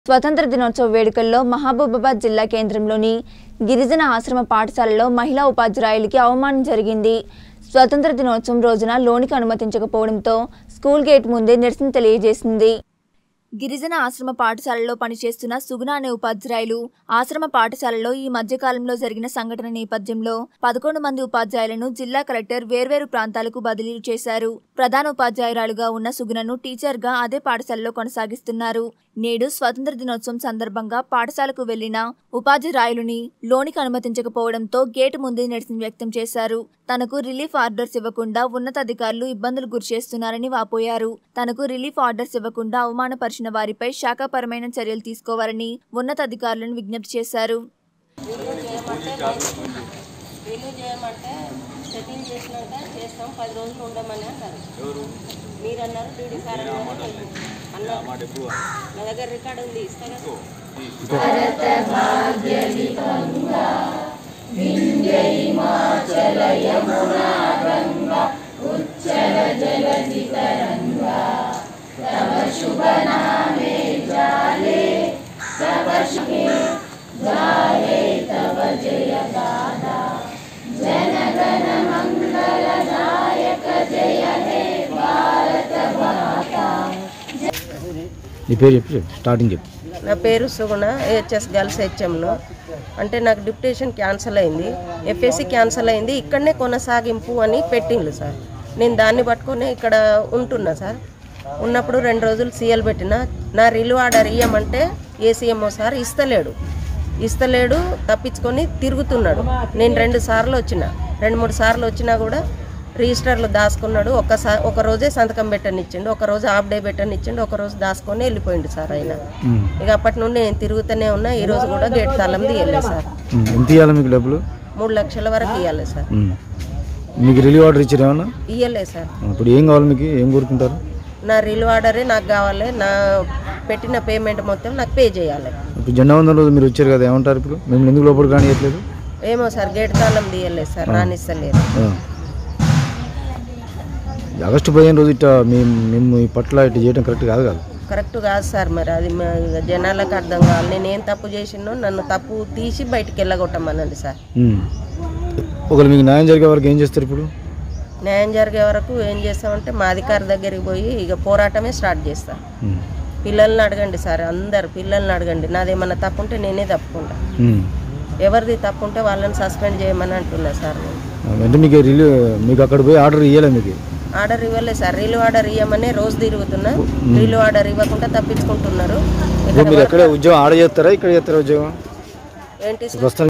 స్వతంత్ర దినోత్సవ వేడుకల్లో మహబూబాబాద్ జిల్లా కేంద్రంలోని గిరిజన ఆశ్రమ పాఠశాలలో మహిళా ఉపాధ్యాయులకి అవమానం జరిగింది స్వతంత్ర దినోత్సవం రోజున లోనికి అనుమతించకపోవడంతో స్కూల్ గేట్ ముందే నిరసన తెలియజేసింది గిరిజన ఆశ్రమ పాఠశాలలో పనిచేస్తున్న సుగుణ అనే ఉపాధ్యాయులు ఆశ్రమ పాఠశాలలో ఈ మధ్యకాలంలో జరిగిన సంఘటన నేపథ్యంలో పదకొండు మంది ఉపాధ్యాయులను జిల్లా కలెక్టర్ వేర్వేరు ప్రాంతాలకు బదిలీలు చేశారు ప్రధాన ఉపాధ్యాయురాలుగా ఉన్న సుగుణను టీచర్గా అదే పాఠశాలలో కొనసాగిస్తున్నారు నేడు స్వతంత్ర దినోత్సవం సందర్భంగా పాఠశాలకు వెళ్లిన ఉపాధ్యాయులుని లోనికి అనుమతించకపోవడంతో గేటు ముందే నిరసన వ్యక్తం చేశారు తనకు రిలీఫ్ ఆర్డర్స్ ఇవ్వకుండా ఉన్నతాధికారులు ఇబ్బందులు గురిచేస్తున్నారని వాపోయారు తనకు రిలీఫ్ ఆర్డర్స్ ఇవ్వకుండా అవమానపరిచిన వారిపై శాఖాపరమైన చర్యలు తీసుకోవాలని ఉన్నతాధికారులను విజ్ఞప్తి చేశారు రిలీవ్ చేయమంటే సెటిల్ చేసినాక చేస్తాం పది రోజులు ఉండమని అన్నారు మీరు అన్నారు డ్యూటీ సార్ అన్నారు అన్నారు నా దగ్గర రికార్డు ఉంది ఇస్తా కదా నీ పేరు చెప్పు చెప్పు స్టార్టింగ్ చెప్పు నా పేరు సుగుణ ఏహెచ్ఎస్ గర్ల్స్ హెచ్ఎంలో అంటే నాకు డిప్యుటేషన్ క్యాన్సిల్ అయింది ఎఫ్ఎస్సి క్యాన్సిల్ అయింది ఇక్కడనే కొనసాగింపు అని పెట్టిండ్రు సార్ నేను దాన్ని పట్టుకొని ఇక్కడ ఉంటున్నా సార్ ఉన్నప్పుడు రెండు రోజులు సీఎల్ పెట్టిన నా రిలు ఆర్డర్ ఇయ్యమంటే ఏసీఎంఓ సార్ ఇస్తలేడు ఇస్తలేడు తప్పించుకొని తిరుగుతున్నాడు నేను రెండు సార్లు వచ్చిన రెండు మూడు సార్లు వచ్చినా కూడా రిజిస్టర్లు దాచుకున్నాడు ఒకసారి ఒక రోజే సంతకం పెట్టనిచ్చిండు ఒక రోజు హాఫ్ డే పెట్టనిచ్చిండు ఒక రోజు దాచుకొని వెళ్ళిపోయిండు సార్ ఆయన ఉమ్. ఇక అప్పటి నుండి నేను తిరుగుతూనే ఉన్నా ఈ రోజు కూడా గేట్ తాళం తీయలేదు సార్ ఉమ్. ఎంత ఇవ్వాలి మీకు డబ్బులు మూడు లక్షల వరకు ఇవ్వాలి సార్ ఉమ్. మీకు రిలీవ్ ఆర్డర్ ఇచ్చారు ఏమన్నా ఇవ్వలేదు సార్ ఇప్పుడు ఏం కావాలి మీకు ఏం కోరుకుంటారు నా రిల్ ఆర్డరే నాకు కావాలి నా పెట్టిన పేమెంట్ మొత్తం నాకు పే చేయాలి ఇప్పుడు జెండా వందల రోజు మీరు వచ్చారు కదా ఏమంటారు ఇప్పుడు మేము ఎందుకు లోపలికి రానియట్లేదు ఏమో సార్ గేట్ తాళం తీయలేదు సార్ రానిస్తలేదు ఆ. ఈ ఆగస్టు పదిహేను రోజు ఇట్లా మేము మేము ఈ పట్ల ఇట్లా చేయడం కరెక్ట్ కాదు కదా కరెక్ట్ కాదు సార్ మరి అది మా ఇక జనాలకు అర్థం కావాలి నేను ఏం తప్పు చేసినో నన్ను తప్పు తీసి బయటికి వెళ్ళగొట్టమన్నది సార్ ఉమ్. ఒకవేళ మీకు న్యాయం జరిగే వరకు ఏం చేస్తారు ఇప్పుడు న్యాయం జరిగే వరకు ఏం చేస్తామంటే మా అధికారి దగ్గరికి పోయి ఇక పోరాటమే స్టార్ట్ చేస్తా ఉమ్. పిల్లల్ని అడగండి సార్ అందరు పిల్లల్ని అడగండి నాదేమన్నా తప్పు ఉంటే నేనే తప్పుకుంటా ఉమ్. ఎవరిది తప్పు ఉంటే వాళ్ళని సస్పెండ్ చేయమని అంటున్నా సార్ నేను అంటే మీకు రిలీవ్ మీకు అక్కడ పోయి ఆర్డర్ ఇవ్వలే మీకు ఆర్డర్ ఇవ్వలేదు సార్ రీలు ఆర్డర్ ఇవ్వమని రోజు తిరుగుతున్నా రీలు ఆర్డర్ ఇవ్వకుండా తప్పించుకుంటున్నారు ఇప్పుడు మీరు ఎక్కడ ఉద్యోగం ఆడ చేస్తారా ఇక్కడ చేస్తారా ఉద్యోగం ఏంటి సార్ ప్రస్తుతం